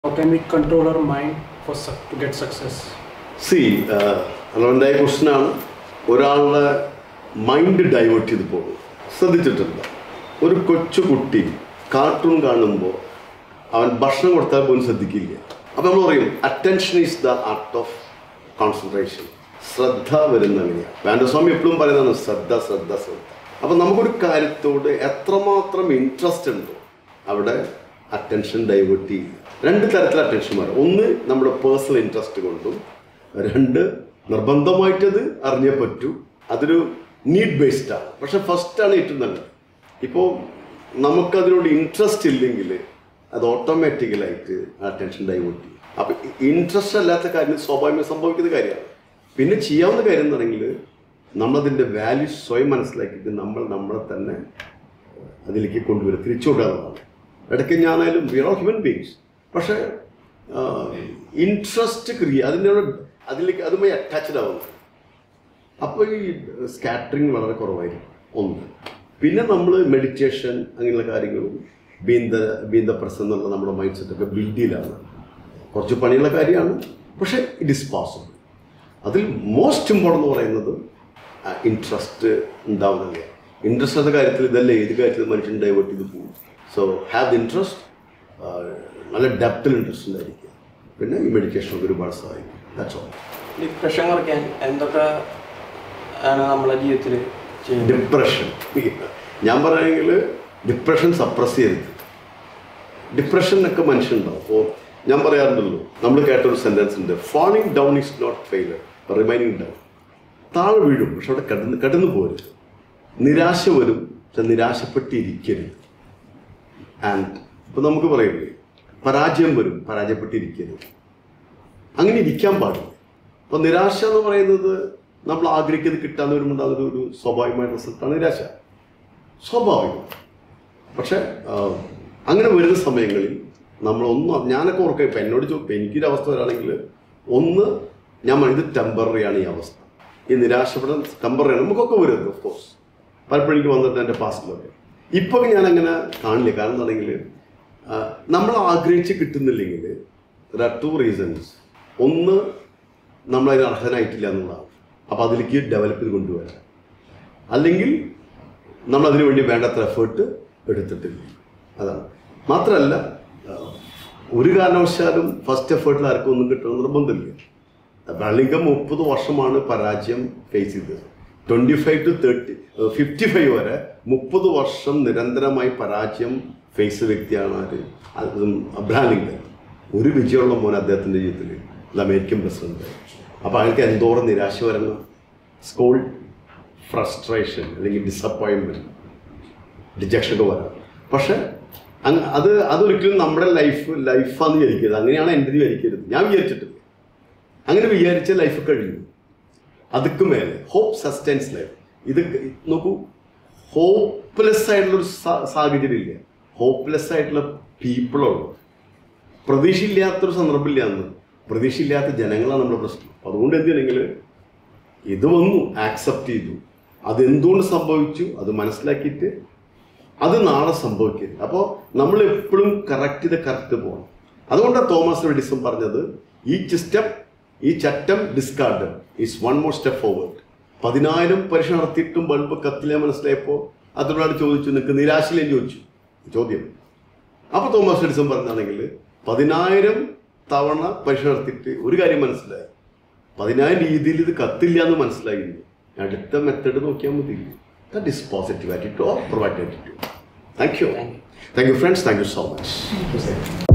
How can we control our mind for suc to get success? സി അതുകൊണ്ടായ ക്വസ്റ്റനാണ് ഒരാളുടെ മൈൻഡ് ഡൈവേർട്ട് ചെയ്ത് പോകും ശ്രദ്ധിച്ചിട്ടുണ്ട് ഒരു കൊച്ചു കുട്ടി കാർട്ടൂൺ കാണുമ്പോൾ അവൻ ഭക്ഷണം കൊടുത്താൽ പോലും ശ്രദ്ധിക്കില്ല അപ്പം നമ്മൾ പറയും attention is the art of concentration ശ്രദ്ധ വരുന്ന അങ്ങനെയാണ് വേണ്ടസ്വാമി എപ്പോഴും പറയുന്നതാണ് ശ്രദ്ധ ശ്രദ്ധ ശ്രദ്ധ അപ്പം നമുക്കൊരു കാര്യത്തോട് എത്രമാത്രം ഇൻട്രസ്റ്റ് ഉണ്ടോ അവിടെ അറ്റൻഷൻ ഡൈവേർട്ട് ചെയ്യും രണ്ട് തരത്തിൽ അറ്റൻഷൻ മാറും ഒന്ന് നമ്മുടെ പേഴ്സണൽ ഇൻട്രസ്റ്റ് കൊണ്ടും രണ്ട് നിർബന്ധമായിട്ടത് അറിഞ്ഞേ പറ്റൂ അതൊരു നീഡ് ബേസ്ഡ് ആണ് പക്ഷെ ഫസ്റ്റാണ് ഏറ്റവും നല്ലത് ഇപ്പോൾ നമുക്കതിനോട് ഇൻട്രസ്റ്റ് ഇല്ലെങ്കിൽ അത് ഓട്ടോമാറ്റിക്കലായിട്ട് അറ്റൻഷൻ ഡൈവേർട്ട് ചെയ്യും അപ്പം ഇൻട്രസ്റ്റ് അല്ലാത്ത കാര്യം സ്വാഭാവികം സംഭവിക്കുന്ന കാര്യമാണ് പിന്നെ ചെയ്യാവുന്ന കാര്യം എന്ന് പറഞ്ഞെങ്കിൽ നമ്മളതിൻ്റെ വാല്യൂ സ്വയം മനസ്സിലാക്കിയിട്ട് നമ്മൾ നമ്മളെ തന്നെ അതിലേക്ക് കൊണ്ടുവരും തിരിച്ചുവിടാവുന്നതാണ് ഇടയ്ക്ക് ഞാനായാലും വി ആർ ഹ്യൂമൻ ബീങ്സ് പക്ഷേ ഇൻട്രസ്റ്റ് ക്രിയ അതിനോട് അതിലേക്ക് അതുമായി അറ്റാച്ച്ഡ് ആവുന്നു അപ്പോൾ ഈ സ്കാറ്ററിങ് വളരെ കുറവായിരിക്കും ഒന്ന് പിന്നെ നമ്മൾ മെഡിറ്റേഷൻ അങ്ങനെയുള്ള കാര്യങ്ങളും ബീൻ ദ ബീൻ ദ പ്രസ് എന്നുള്ള നമ്മുടെ മൈൻഡ് സെറ്റൊക്കെ ബിൽഡ് ചെയ്യലാണ് കുറച്ച് പണിയുള്ള കാര്യമാണ് പക്ഷേ ഇറ്റ് ഇസ് പോസിബിൾ അതിൽ മോസ്റ്റ് ഇമ്പോർട്ടൻ്റ് എന്ന് പറയുന്നത് ഇൻട്രസ്റ്റ് ഉണ്ടാവുന്നില്ല ഇൻട്രസ്റ്റ് എന്ന കാര്യത്തിൽ ഇതല്ല ഏത് കാര്യത്തിൽ മനുഷ്യൻ ഡൈവേർട്ട് ചെയ്ത് പോകും സോ ഹാവ് ദ ഇൻട്രസ്റ്റ് നല്ല ഡെപ്തിൽ ഇൻട്രസ്റ്റ് ഉണ്ടായിരിക്കുക പിന്നെ ഈ മെഡിറ്റേഷൻ ഒരുപാട് സഹായിക്കും ദാറ്റ്സ് ഓൾ ഡിപ്രഷൻ കുറയ്ക്കാൻ എന്തൊക്കെ ആണ് നമ്മളെ ജീവിതത്തിൽ ചെയ്യുന്നത് ഡിപ്രഷൻ ഞാൻ പറയുമെങ്കിൽ ഡിപ്രഷൻ സപ്രസ് ചെയ്യരുത് ഡിപ്രഷനൊക്കെ മനുഷ്യനുണ്ടാവും അപ്പോൾ ഞാൻ പറയാറുണ്ടല്ലോ നമ്മൾ കേട്ടൊരു സെൻറ്റൻസ് ഉണ്ട് falling down is not failure remaining down താഴെ വീഴും പക്ഷെ അവിടെ കടന്ന് കടന്നു പോരുത് നിരാശ വരും പക്ഷെ നിരാശപ്പെട്ടിരിക്കരുത് ആൻഡ് ഇപ്പം നമുക്ക് പറയില്ലേ പരാജയം വരും പരാജയപ്പെട്ടിരിക്കരുത് അങ്ങനെ ഇരിക്കാൻ പാടില്ല അപ്പോൾ നിരാശ എന്ന് പറയുന്നത് നമ്മൾ ആഗ്രഹിക്കുന്നത് കിട്ടാന്ന് വരുമ്പോൾ അതൊരു ഒരു സ്വാഭാവികമായ റിസൾട്ടാണ് നിരാശ സ്വാഭാവികം പക്ഷെ ആ, അങ്ങനെ വരുന്ന സമയങ്ങളിൽ നമ്മളൊന്നും ഞാനൊക്കെ ഓർക്കുക ഇപ്പം എന്നോട് ചോദിക്കും എനിക്കൊരു അവസ്ഥ വരാണെങ്കിൽ ഒന്ന് ഞാൻ പറയും, ഇത് ടെമ്പററി ആണ് ഈ അവസ്ഥ ഈ നിരാശപ്പെടാൻ ടെമ്പററി ആണ് നമുക്കൊക്കെ വരും ഓഫ് കോഴ്സ് പലപ്പോഴും എനിക്ക് വന്നിട്ട് എൻ്റെ പാസ്റ്റിലൊക്കെ ഇപ്പം ഞാൻ അങ്ങനെ കാണില്ല കാരണം എന്താണെങ്കിൽ നമ്മൾ ആഗ്രഹിച്ച് കിട്ടുന്നില്ലെങ്കിൽ ടു റീസൺസ് ഒന്ന് നമ്മൾ അതിന് അർഹനായിട്ടില്ല എന്നുള്ളതാണ് അപ്പോൾ അതിലേക്ക് ഡെവലപ്പ് ചെയ്ത് കൊണ്ടുവരാം അല്ലെങ്കിൽ നമ്മൾ അതിനു വേണ്ടി വേണ്ടത്ര എഫേർട്ട് എടുത്തിട്ടില്ല അതാണ് മാത്രമല്ല ആ, ഒരു കാരണവശാലും ഫസ്റ്റ് എഫേർട്ടിൽ ആർക്കും ഒന്നും കിട്ടണമെന്ന് നിർബന്ധമില്ല ബർലിംഗം മുപ്പത് വർഷമാണ് പരാജയം ഫേസ് ചെയ്തത് twenty five to thirty fifty five വരെ മുപ്പത് വർഷം നിരന്തരമായി പരാജയം ഫേസ് ചെയ്ത വ്യക്തിയാണ് ആര് അതും അബ്രഹാം ലിങ്കൻ ഒരു വിജയമുള്ള മോൻ അദ്ദേഹത്തിൻ്റെ ജീവിതത്തിൽ ഇത് അമേരിക്കൻ പ്രസിഡന്റ് അപ്പോൾ അയാൾക്ക് എന്തോരം നിരാശ വരുന്ന സ്കൂൾ ഫ്രസ്ട്രേഷൻ അല്ലെങ്കിൽ ഡിസപ്പോയിൻമെൻറ്റ് ഡിജക്ഷൻ ഒക്കെ വരാം പക്ഷെ അങ് അത് അതൊരിക്കലും നമ്മുടെ ലൈഫ് ലൈഫാന്ന് വിചാരിക്കരുത് അങ്ങനെയാണ് എൻ്റെ വിചാരിക്കരുത് ഞാൻ വിചാരിച്ചിട്ടില്ല അങ്ങനെ വിചാരിച്ച ലൈഫ് കഴിഞ്ഞു അതുക്ക് മേലെ ഹോപ്പ് സസ്റ്റൈൻസ് ലൈഫ് ഇത് നോക്കൂ ഹോപ്പ്ലെസ് ആയിട്ടുള്ളൊരു സാ- സാഹചര്യം ഇല്ല ഹോപ്പ്ലെസ് ആയിട്ടുള്ള പീപ്പിളുള്ളൂ പ്രതീക്ഷയില്ലാത്തൊരു സന്ദർഭമില്ല അന്ന് പ്രതീക്ഷയില്ലാത്ത ജനങ്ങളാണ് നമ്മുടെ പ്രശ്നം അതുകൊണ്ട് എന്ത് ചെയ്യണമെങ്കിൽ ഇത് വന്നു ആക്സെപ്റ്റ് ചെയ്തു അതെന്തുകൊണ്ട് സംഭവിച്ചു അത് മനസ്സിലാക്കിയിട്ട് അത് നാളെ സംഭവിക്കരുത് അപ്പോൾ നമ്മൾ എപ്പോഴും കറക്റ്റ് ചെയ്ത് കറക്റ്റ് പോകണം അതുകൊണ്ടാണ് തോമസ് എഡിസൺ പറഞ്ഞത് ഈച്ച് സ്റ്റെപ്പ് ഈ ചട്ടം discard is one more step forward പതിനായിരം പരീക്ഷ നടത്തിയിട്ടും ബൾബ് കത്തില്ല മനസ്സിലായപ്പോൾ അതിനോട് ചോദിച്ചു നിനക്ക് നിരാശയിലേം ചോദിച്ചു ചോദ്യം അപ്പോൾ തോമസ് എഡിസൺ പറഞ്ഞാണെങ്കിൽ പതിനായിരം തവണ പരീക്ഷ നടത്തിയിട്ട് ഒരു കാര്യം മനസ്സിലായി പതിനായിരം രീതിയിൽ ഇത് കത്തില്ല എന്ന് മനസ്സിലായിരുന്നു അടുത്ത മെത്തേഡ് നോക്കിയാൽ മതി that is positive attitude or provide attitude thank you thank you friends thank you so much